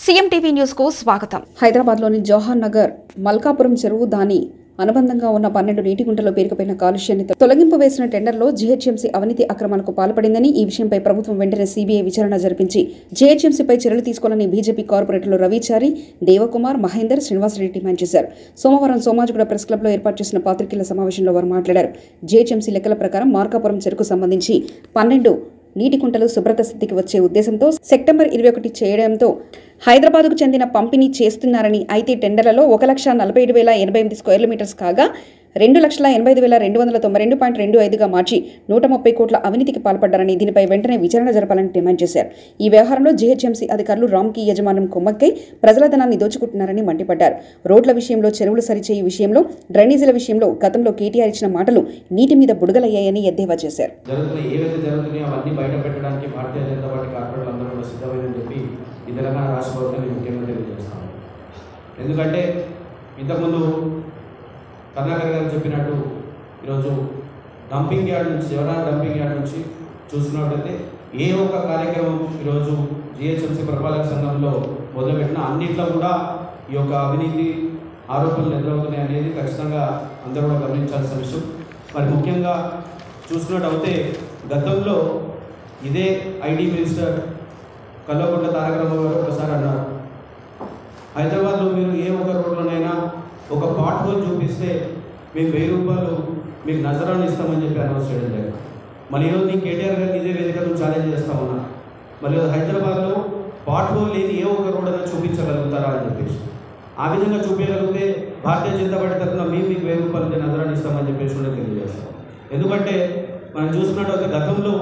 CM TV news కు స్వాగతం హైదరాబాద్లోని జవహర్ నగర్ మల్కాపురం చెరువు దాని అనుబంధంగా ఉన్న పన్నెండు నీటి గుంటలో పేరుకుపోయిన కాలుష్యాన్ని తొలగింపు వేసిన టెండర్లో జీహెచ్ఎంసీ అవినీతి అక్రమాలకు పాల్పడిందని ఈ విషయంపై ప్రభుత్వం వెంటనే సీబీఐ విచారణ జరిపించి జీహెచ్ఎంసీపై చర్యలు తీసుకోవాలని బీజేపీ కార్పొరేటర్లు రవిచారి దేవకుమార్ మహేందర్ శ్రీనివాసరెడ్డి డిమాండ్ చేశారు సోమవారం సోమాజిగూడ ప్రెస్ క్లబ్లో ఏర్పాటు చేసిన పాత్రికేయుల సమావేశంలో వారు మాట్లాడారు జీహెచ్ఎంసీ లెక్కల ప్రకారం మార్కాపురం చెరుకు సంబంధించి పన్నెండు నీటి కుంటలు శుభ్రత స్థితికి వచ్చే ఉద్దేశంతో సెప్టెంబర్ ఇరవై ఒకటి చేయడంతో హైదరాబాద్కు చెందిన పంపిణీ చేస్తున్నారని అయితే టెండర్లలో ఒక లక్ష నలభై ఏడు వేల ఎనభై ఎనిమిది స్క్వేర్ మీటర్స్ కాగా రెండు లక్షల ఎనభై ఐదు వేల రెండు వందల తొంభై రెండు పాయింట్ రెండు ఐదుగా మార్చి నూట ముప్పై కోట్ల అవినీతికి పాల్పడ్డారని దీనిపై వెంటనే విచారణ జరపాలని డిమాండ్ చేశారు ఈ వ్యవహారంలో జీహెచ్ఎంసీ అధికారులు రామ్కి యజమానం కొమ్మక్కై ప్రజల ధనాన్ని దోచుకుంటున్నారని మండిపడ్డారు రోడ్ల విషయంలో చెరువులు సరిచేయి విషయంలో డ్రైనేజీల విషయంలో గతంలో కేటీఆర్ ఇచ్చిన మాటలు నీటి మీద బుడగలయ్యాయని ఎద్దేవా చేశారు జరుగుతున్నాయి ఏవైతే జరుగుతున్నాయో అవన్నీ బయట పెట్టడానికి భారతీయ జనతా పార్టీ కార్పొరేట్లు అందరూ కూడా సిద్ధమైందని చెప్పి ఈ తెలంగాణ రాష్ట్ర ప్రభుత్వాన్ని ముఖ్యంగా తెలియజేస్తాం ఎందుకంటే ఇంతకుముందు కర్ణాకర్ గారు చెప్పినట్టు ఈరోజు డంపింగ్ యార్డ్ నుంచి జవహర్ డంపింగ్ యార్డ్ నుంచి చూసినట్లయితే ఏ ఒక్క కార్యక్రమం ఈరోజు జిహెచ్ఎంసీ పురపాలక సంఘంలో మొదలుపెట్టిన అన్నింటిలో కూడా ఈ యొక్క అవినీతి ఆరోపణలు ఎదురవుతున్నాయి అనేది ఖచ్చితంగా అందరూ కూడా గమనించాల్సిన విషయం మరి ముఖ్యంగా చూసుకున్నట్టయితే గతంలో ఇదే ఐటీ మినిస్టర్ కల్వకుంట్ల తారక రామారావు గారు ఒకసారి అన్నారు హైదరాబాద్లో మీరు ఏ ఒక్క రోడ్లోనైనా ఒక పాట్ హోల్ చూపిస్తే మేము వెయ్యి రూపాయలు మీకు నజరాన్ని ఇస్తామని చెప్పి అనౌన్స్ చేయడం జరిగింది మళ్ళీ ఈరోజు నేను కేటీఆర్ గారికి ఇదే వేదికను ఛాలెంజ్ చేస్తామన్నా మళ్ళీ హైదరాబాద్లో పాట్ హోల్ లేని ఏ ఒక్క రోడ్ అయినా చూపించగలుగుతారా అని చెప్పేసి ఆ విధంగా చూపించగలిగితే భారతీయ జనతా పార్టీ తరఫున మేము మీకు వెయ్యి రూపాయలు నజరాన్ని ఇస్తామని చెప్పేసి కూడా తెలియజేస్తాం ఎందుకంటే మనం చూసుకున్నట్టు గతంలో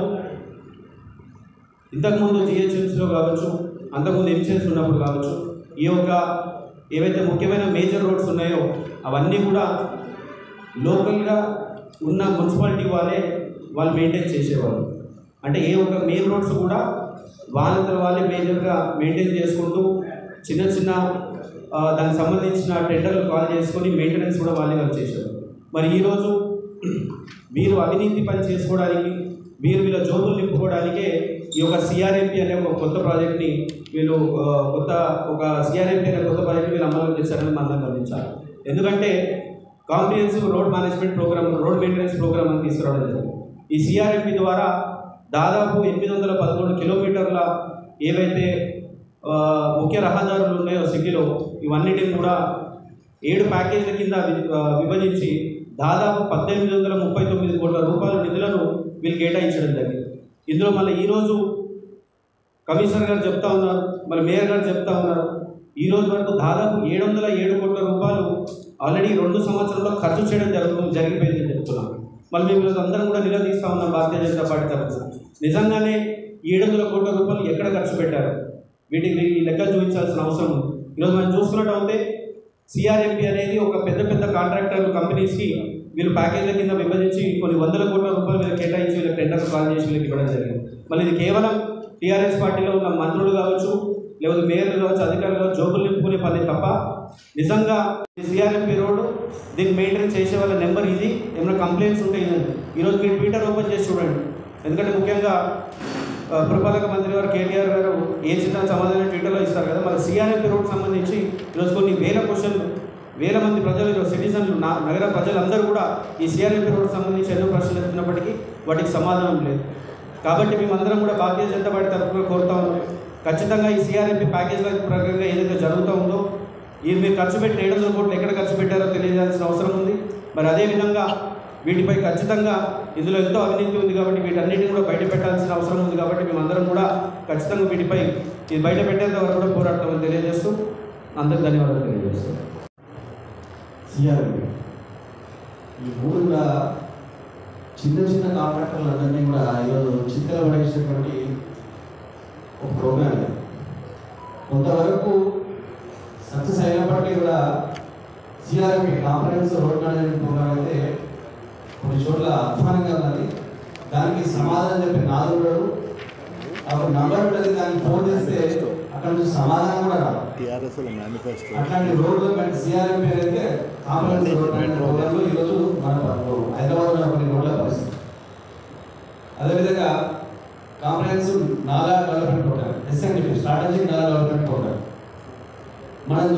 ఇంతకుముందు జిహెచ్ఎంసీలో కావచ్చు అంతకుముందు ఎంసీఎస్ ఉన్నప్పుడు కావచ్చు ఈ యొక్క ఏవైతే ముఖ్యమైన మేజర్ రోడ్స్ ఉన్నాయో అవన్నీ కూడా లోకల్గా ఉన్న మున్సిపాలిటీ వాళ్ళే వాళ్ళు మెయింటైన్ చేసేవాళ్ళు అంటే ఏ ఒక్క మెయిన్ రోడ్స్ కూడా వాళ్ళంతా వాళ్ళే మేజర్గా మెయింటైన్ చేసుకుంటూ చిన్న చిన్న ఆ, దానికి సంబంధించిన టెండర్లు కాల్ చేసుకొని మెయింటెనెన్స్ కూడా వాళ్ళే వాళ్ళు చేశారు మరి ఈరోజు మీరు అవినీతి పని చేసుకోవడానికి మీరు వీళ్ళ జోబులు నింపుకోవడానికే ఈ యొక్క సిఆర్ఎంపీ అనే ఒక కొత్త ప్రాజెక్ట్ని వీళ్ళు ఆ, కొత్త ఒక సిఆర్ఎంపీ అనే కొత్త ప్రాజెక్ట్ వీళ్ళు అమలు చేశారని మనం గమనించాలి ఎందుకంటే comprehensive road management programme road maintenance programme అని తీసుకురావడం జరిగింది ఈ సిఆర్ఎంపీ ద్వారా దాదాపు ఎనిమిది వందల పదకొండు కిలోమీటర్ల ఏవైతే ఆ, ముఖ్య రహదారులు ఉన్నాయో సిటీలో ఇవన్నిటిని కూడా ఏడు ప్యాకేజీల కింద వి- ఆ, విభజించి దాదాపు పద్దెనిమిది వందల ముప్పై తొమ్మిది కోట్ల రూపాయల నిధులను వీళ్ళు కేటాయించడం జరిగింది ఇందులో మళ్ళీ ఈరోజు కమిషనర్ గారు చెప్తా ఉన్నారు మరి మేయర్ గారు చెప్తా ఉన్నారు ఈ రోజు వరకు దాదాపు ఏడు వందల ఏడు కోట్ల రూపాయలు ఆల్రెడీ రెండు సంవత్సరాల్లో ఖర్చు చేయడం జరుగుతుంది జరిగిపోయిందని చెప్తున్నాం మళ్ళీ మేము ఈరోజు అందరం కూడా నిలదీస్తా ఉన్నాం భారతీయ జనతా పార్టీ తరఫున నిజంగానే ఏడు వందల కోట్ల రూపాయలు ఎక్కడ ఖర్చు పెట్టారు వీటికి ఈ లెక్క చూపించాల్సిన అవసరం ఉంది ఈరోజు మనం చూసుకున్నట్టయితే సిఆర్ఎంపీ అనేది ఒక పెద్ద పెద్ద కాంట్రాక్టర్ కంపెనీస్కి వీళ్ళు ప్యాకేజీల కింద విభజించి కొన్ని వందల కోట్ల రూపాయలు వీళ్ళు కేటాయించి వీళ్ళకి టెండర్ కాల్ చేసి వీళ్ళకి ఇవ్వడం జరిగింది మళ్ళీ ఇది కేవలం టీఆర్ఎస్ పార్టీలో ఉన్న మంత్రులు కావచ్చు లేకపోతే మేయర్లు కావచ్చు అధికారులు కావచ్చు జోబులు నింపుకునే పని తప్ప నిజంగా సిఆర్ఎంపీ రోడ్ దీన్ని మెయింటైన్ చేసే వాళ్ళ నెంబర్ ఇది ఏమైనా కంప్లైంట్స్ ఉంటే ఇదండి ఈరోజు మీరు ట్విట్టర్ ఓపెన్ చేసి చూడండి ఎందుకంటే ముఖ్యంగా ఆ, పురపాలక మంత్రి గారు కేటీఆర్ గారు ఏ చిన్న సమాధానం ట్విట్టర్లో ఇస్తారు కదా మరి సిఆర్ఎంపీ రోడ్ సంబంధించి ఈరోజు కొన్ని వేల క్వశ్చన్లు వేల మంది ప్రజలు ఈరోజు సిటిజన్లు నా నగర ప్రజలందరూ కూడా ఈ సిఆర్ఎంపీ రోడ్ సంబంధించి ఎన్నో ప్రశ్నలు ఎత్తున్నప్పటికీ వాటికి సమాధానం లేదు కాబట్టి మేమందరం కూడా భారతీయ జనతా పార్టీ తరఫున కోరుతా ఉన్నాం ఖచ్చితంగా ఈ సిఆర్ఎంపీ ప్యాకేజ్ల ప్రకారంగా ఏదైతే జరుగుతూ ఉందో ఈ మీరు ఖర్చు పెట్టిన ఏడు వందల కోట్లు ఎక్కడ ఖర్చు పెట్టారో తెలియజేయాల్సిన అవసరం ఉంది మరి అదేవిధంగా వీటిపై ఖచ్చితంగా ఇందులో ఎంతో అవినీతి ఉంది కాబట్టి వీటన్నిటిని కూడా బయట పెట్టాల్సిన అవసరం ఉంది కాబట్టి మేమందరం కూడా ఖచ్చితంగా వీటిపై ఇది బయట పెట్టేంత వరకు కూడా పోరాడతామని తెలియజేస్తూ అందరికి ధన్యవాదాలు తెలియజేస్తాం సిఆర్బి ఈ మూడు కూడా చిన్న చిన్న కాంట్రాక్టర్లందరినీ కూడా ఈరోజు చిత్తల పడేసినటువంటి ఒక ప్రోగ్రామ్ ఇది. కొంతవరకు సక్సెస్ అయినప్పటికీ కూడా CRB conference road management programme అయితే కొన్ని చోట్ల అధ్వానంగా ఉన్నది దానికి సమాధానం చెప్పే నాదుడు ఒక నంబర్ ఉంటుంది దానికి ఫోన్ చేస్తే అక్కడ నుంచి సమాధానం కూడా రాదు టీఆర్ఎస్ మేనిఫెస్టో అట్లాంటి రోడ్లు కానీ సిఆర్ఎం పేరు అయితే కాంప్లెక్స్ రోడ్ అనే ప్రోగ్రాంలో ఈరోజు మన హైదరాబాద్ ఉన్న కొన్ని రోడ్ల పరిస్థితి అదేవిధంగా comprehensive nala development programme SNDP strategic nala development programme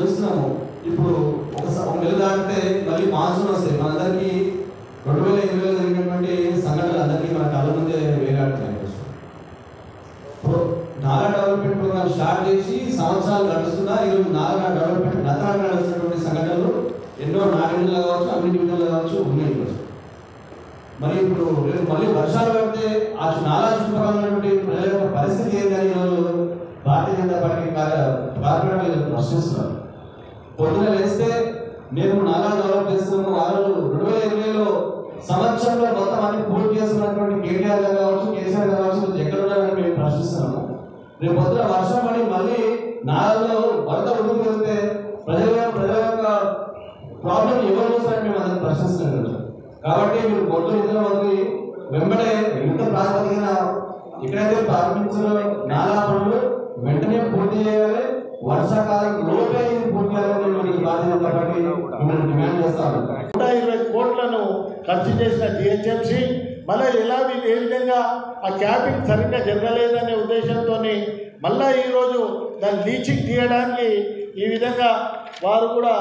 చూస్తున్నాము ఇప్పుడు ఒక స- ఒక నెల దాటితే మళ్ళీ మాన్సూన్ వస్తాయి మనందరికీ రెండు వేల ఇరవైలో జరిగినటువంటి సంఘటనలు అందరికీ మన కళ్ళ ముందే వేలాడుతున్నాయి ఈరోజు. ఇప్పుడు నాలా డెవలప్మెంట్ ప్రోగ్రామ్ స్టార్ట్ చేసి సంవత్సరాలు గడుస్తున్నా ఈరోజు నాలా డెవలప్మెంట్ గతంగా నడుస్తున్నటువంటి సంఘటనలు ఎన్నో నాలుగులో కావచ్చు అన్ని డివిజన్లు కావచ్చు ఉన్నాయి ఈరోజు మరి ఇప్పుడు రేపు మళ్ళీ వర్షాలు పడితే ఆ చు- నాలా చుట్టుపక్కల ఉన్నటువంటి ప్రజల యొక్క పరిస్థితి ఏంటని ఈరోజు భారతీయ జనతా పార్టీ కార్పొరేట్ ప్రశ్నిస్తున్నారు పొద్దున లేస్తే మేము నాలా డెవలప్ చేస్తున్నాము ఆ రోజు రెండు వేల ఇరవైలో సంవత్సరంలో మొత్తం అన్ని పూర్తి చేస్తున్నటువంటి కేటీఆర్ గారు కావచ్చు కేసీఆర్ గారు కావచ్చు ఈరోజు ఎక్కడ ఉన్నారని మేము ప్రశ్నిస్తున్నాము రేపు పొద్దున వర్షం పడి మళ్ళీ నాలలో వరద ఉడుకు వెళ్తే ప్రజల ప్రజల యొక్క ప్రాబ్లం ఎవరు చూస్తారని మేము అందరం ప్రశ్నిస్తున్నాం కాబట్టి మీరు పొద్దు నిద్ర వదిలి వెంబడే యుద్ధ ప్రాతిపదికన ఎక్కడైతే ప్రారంభించిన నాలా పనులు వెంటనే పూర్తి చేయాలి వర్షాకాలం లోపే ఇది పూర్తి చేయాలని మేము బాధ్యత కాబట్టి మిమ్మల్ని డిమాండ్ చేస్తాము నూట ఇరవై కోట్లను ఖర్చు చేసిన జిహెచ్ఎంసి మళ్ళీ ఎలా వీ- ఏ విధంగా ఆ క్యాపింగ్ సరిగ్గా జరగలేదనే ఉద్దేశంతో మళ్ళీ ఈరోజు దాన్ని లీచింగ్ తీయడానికి ఈ విధంగా వారు కూడా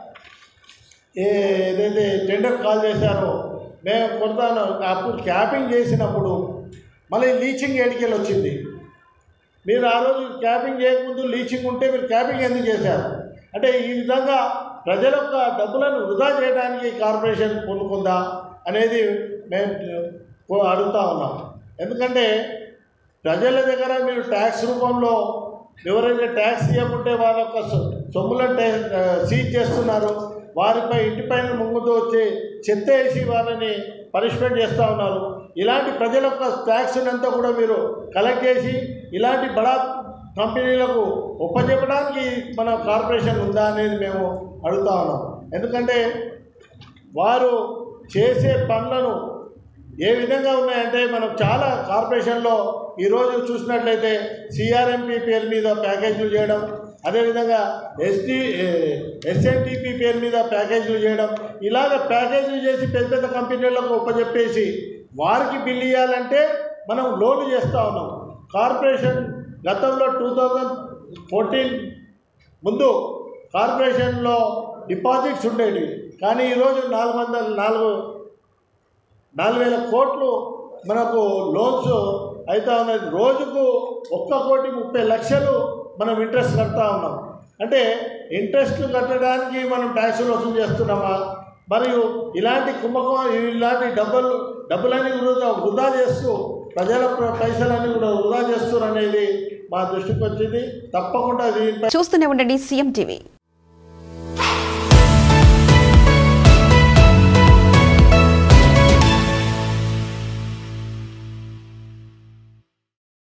ఏ ఏదైతే టెండర్ కాల్ చేశారో మేము కొడతాను అప్పుడు క్యాపింగ్ చేసినప్పుడు మళ్ళీ లీచింగ్ ఏడికెళ్ళి వచ్చింది మీరు ఆ రోజు క్యాపింగ్ చేయకముందు లీచింగ్ ఉంటే మీరు క్యాపింగ్ ఎందుకు చేశారు అంటే ఈ విధంగా ప్రజల యొక్క డబ్బులను వృధా చేయడానికి కార్పొరేషన్ పొందుకుందా అనేది మేము అడుగుతా ఉన్నాం ఎందుకంటే ప్రజల దగ్గర మీరు ట్యాక్స్ రూపంలో ఎవరైతే ట్యాక్స్ ఇవ్వకుంటే వాళ్ళ యొక్క సొ- సొమ్ములను టే- ఆ, సీజ్ చేస్తున్నారు వారిపై ఇంటిపైన ముంగుతూ వచ్చి చెత్త వేసి వాళ్ళని పనిష్మెంట్ చేస్తూ ఉన్నారు ఇలాంటి ప్రజల యొక్క ట్యాక్స్ అంతా కూడా మీరు కలెక్ట్ చేసి ఇలాంటి బడా కంపెనీలకు ఒప్పచెప్పడానికి మన కార్పొరేషన్ ఉందా అనేది మేము అడుగుతా ఉన్నాం ఎందుకంటే వారు చేసే పనులను ఏ విధంగా ఉన్నాయంటే మనం చాలా కార్పొరేషన్లో ఈరోజు చూసినట్లయితే సిఆర్ఎంపీ పేరు మీద ప్యాకేజీలు చేయడం అదేవిధంగా ఎస్టీ ఎస్ఎన్టీపీ పేరు మీద ప్యాకేజీలు చేయడం ఇలాగ ప్యాకేజీలు చేసి పెద్ద పెద్ద కంపెనీలకు ఒప్పచెప్పేసి వారికి బిల్లు ఇవ్వాలంటే మనం లోన్లు చేస్తూ ఉన్నాం కార్పొరేషన్ గతంలో టూ థౌజండ్ ఫోర్టీన్ ముందు కార్పొరేషన్లో డిపాజిట్స్ ఉండేవి కానీ ఈరోజు నాలుగు వందల నాలుగు నాలుగు వేల కోట్లు మనకు లోన్స్ అవుతా ఉన్నది రోజుకు ఒక్క కోటి ముప్పై లక్షలు మనం ఇంట్రెస్ట్ కడతా ఉన్నాం అంటే ఇంట్రెస్ట్ కట్టడానికి మనం ట్యాక్సులు వసూలు చేస్తున్నామా మరియు ఇలాంటి కుంభకోణం ఇలాంటి డబ్బులు డబ్బులన్నీ వృధా వృధా చేస్తూ ప్రజల ప్ర- పైసలన్నీ కూడా వృధా చేస్తున్నారు అనేది మా దృష్టికి వచ్చింది తప్పకుండా దీనిపై చూస్తూనే ఉండండి సీఎం టీవీ